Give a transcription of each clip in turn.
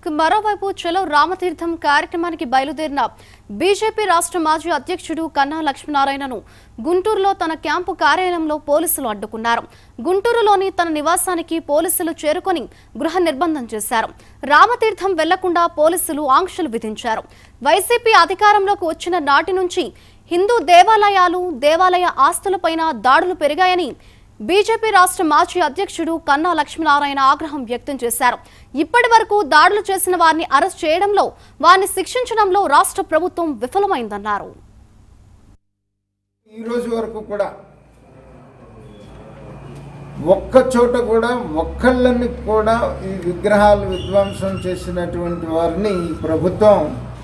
మరోవైపు చలో రామతీర్థం కార్యక్రమానికి బయలుదేరిన బీజేపీ రాష్ట్ర మాజీ అధ్యక్షుడు కన్నా లక్ష్మీనారాయణను గుంటూరులో తన క్యాంపు కార్యాలయంలో పోలీసులు అడ్డుకున్నారు గుంటూరులోని తన నివాసానికి పోలీసులు చేరుకొని గృహ నిర్బంధం చేశారు రామతీర్థం వెళ్లకుండా పోలీసులు ఆంక్షలు విధించారు వైసీపీ అధికారంలోకి వచ్చిన నాటి నుంచి హిందూ దేవాలయాలు దేవాలయ ఆస్తులపైన దాడులు పెరిగాయని బీజేపీ రాష్ట్ర మాజీ అధ్యక్షుడు కన్నా లక్ష్మీనారాయణ ఆగ్రహం వ్యక్తం చేశారు ఇప్పటి వరకు దాడులు చేసిన వారిని అరెస్ట్ చేయడంలో వారిని శిక్షించడంలో రాష్ట్ర ప్రభుత్వం విఫలమైందన్నారు ఈ రోజు వరకు కూడా ఒక్క చోట కూడా ఒక్కళ్ళని కూడా ఈ విగ్రహాలు విధ్వంసం చేసినటువంటి వారిని ఈ ప్రభుత్వం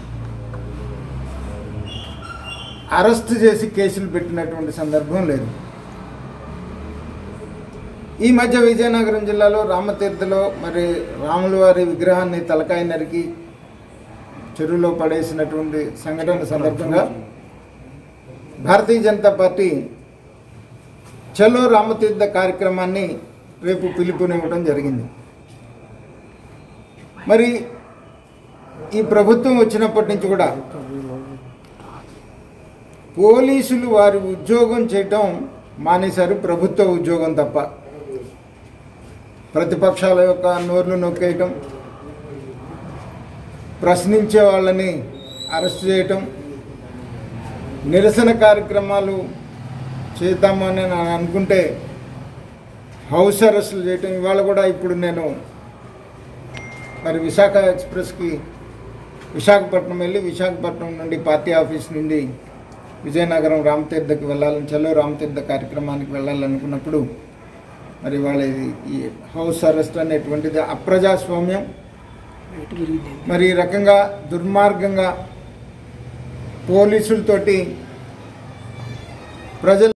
అరెస్ట్ చేసి కేసులు పెట్టినటువంటి సందర్భం లేదు ఈ మధ్య విజయనగరం జిల్లాలో రామతీర్థలో మరి రాముల వారి విగ్రహాన్ని తలకాయ నరికి చెరువులో పడేసినటువంటి సంఘటన సందర్భంగా భారతీయ జనతా పార్టీ చలో రామతీర్థ కార్యక్రమాన్ని రేపు పిలుపునివ్వడం జరిగింది మరి ఈ ప్రభుత్వం వచ్చినప్పటి నుంచి కూడా పోలీసులు వారి ఉద్యోగం చేయటం మానేశారు ప్రభుత్వ ఉద్యోగం తప్ప ప్రతిపక్షాల యొక్క నోర్లు నొక్కేయటం ప్రశ్నించే వాళ్ళని అరెస్ట్ చేయటం నిరసన కార్యక్రమాలు చేద్దామని నేను అనుకుంటే హౌస్ అరెస్టులు చేయటం ఇవాళ కూడా ఇప్పుడు నేను మరి విశాఖ ఎక్స్ప్రెస్కి విశాఖపట్నం వెళ్ళి విశాఖపట్నం నుండి పార్టీ ఆఫీస్ నుండి విజయనగరం రామతీర్థకి వెళ్ళాలని చలో రామతీర్థ కార్యక్రమానికి వెళ్ళాలనుకున్నప్పుడు మరి వాళ్ళ ఇది ఈ హౌస్ అరెస్ట్ అనేటువంటిది అప్రజాస్వామ్యం మరి ఈ రకంగా దుర్మార్గంగా పోలీసులతోటి ప్రజలు